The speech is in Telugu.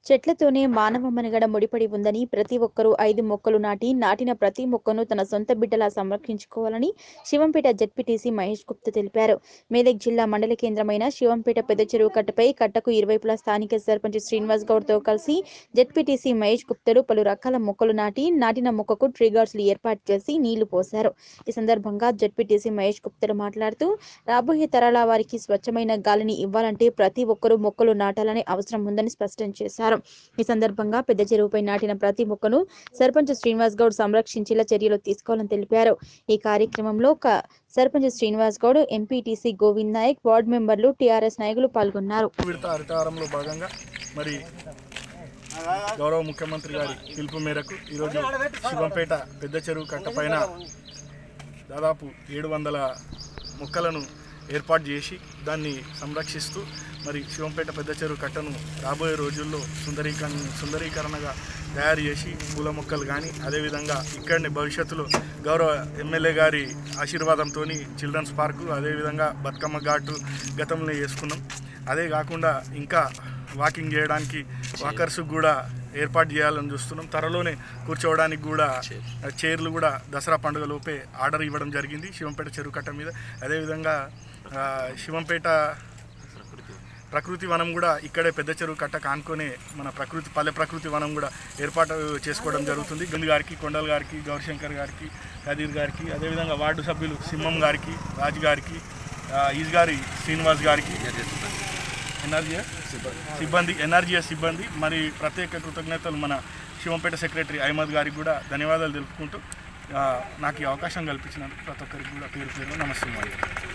చెట్లతోనే మానవ మనుగడ ముడిపడి ఉందని ప్రతి ఒక్కరూ ఐదు మొక్కలు నాటి నాటిన ప్రతి మొక్కను తన సొంత బిడ్డలా సంరక్షించుకోవాలని శివంపేట జడ్పీటీసీ మహేష్ గుప్తా తెలిపారు మేదక్ జిల్లా మండల కేంద్రమైన శివంపేట పెద్ద చెరువు కట్టపై కట్టకు ఇరువైపులా స్థానిక సర్పంచ్ శ్రీనివాస్ గౌడ్తో కలిసి జడ్పీటీసీ మహేష్ గుప్తలు పలు రకాల మొక్కలు నాటి నాటిన మొక్కకు ట్రిగర్స్లు ఏర్పాటు చేసి నీళ్లు పోశారు ఈ సందర్భంగా జడ్పీటీసీ మహేష్ గుప్తలు మాట్లాడుతూ రాబోయే తరాల వారికి స్వచ్ఛమైన గాలిని ఇవ్వాలంటే ప్రతి ఒక్కరూ మొక్కలు నాటాలనే అవసరం ఉందని స్పష్టం చేశారు ఈ సందర్భంగా పెద్ద చెరువుపై నాటిన ప్రతి మొక్కను సర్పంచ్ శ్రీనివాస్ గౌడ్ సంరక్షించేలా చర్యలు తీసుకోవాలని తెలిపారు ఈ కార్యక్రమంలో క- సర్పంచ్ శ్రీనివాస్ గౌడ్ ఎంపీటీసీ గోవింద్ నాయక్ వార్డు మెంబర్లు టీఆర్ఎస్ నాయకులు పాల్గొన్నారు విడత హరితహారంలో భాగంగా మరి గౌరవ ముఖ్యమంత్రి గారి పిలుపు మేరకు ఈరోజు శివంపేట పెద్ద చెరువు కట్ట పైన దాదాపు ఏడు వందల మొక్కలను ఏర్పాటు చేసి దాన్ని సంరక్షిస్తూ మరి శివంపేట పెద్ద చెరువు కట్టను రాబోయే రోజుల్లో సుందరీకరణ సుందరీకరణగా తయారు చేసి పూల మొక్కలు కానీ అదేవిధంగా ఇక్కడనే భవిష్యత్తులో గౌరవ ఎమ్మెల్యే గారి ఆశీర్వాదంతో చిల్డ్రన్స్ పార్కు అదేవిధంగా బతుకమ్మ ఘాటు గతంలో చేసుకున్నాం అదే కాకుండా ఇంకా వాకింగ్ చేయడానికి వాకర్స్ కూడా ఏర్పాటు చేయాలని చూస్తున్నాం త్వరలోనే కూర్చోవడానికి కూడా చైర్లు కూడా దసరా పండుగ లోపే ఆర్డర్ ఇవ్వడం జరిగింది శివంపేట చెరువు కట్ట మీద అదేవిధంగా ఆ, శివంపేట ప్రకృతి వనం కూడా ఇక్కడే పెద్ద చెరువు కట్ట కానుకొనే మన ప్రకృతి పల్లె ప్రకృతి వనం కూడా ఏర్పాటు చేసుకోవడం జరుగుతుంది గండి గారికి కొండల్ గారికి గౌరశంకర్ గారికి కదీర్ గారికి అదేవిధంగా వార్డు సభ్యులు సింహం గారికి రాజు గారికి ఆ, ఈజ్ గారి శ్రీనివాస్ గారికి ఎన్ఆర్జీఎస్ సిబ్బంది ఎన్ఆర్జీఎస్ సిబ్బంది మరి ప్రత్యేక కృతజ్ఞతలు మన శివంపేట సెక్రటరీ అహ్మద్ గారికి కూడా ధన్యవాదాలు తెలుపుకుంటూ ఆ, నాకు ఈ అవకాశం కల్పించినందుకు ప్రతి ఒక్కరికి కూడా పేరు పేరు నమస్తే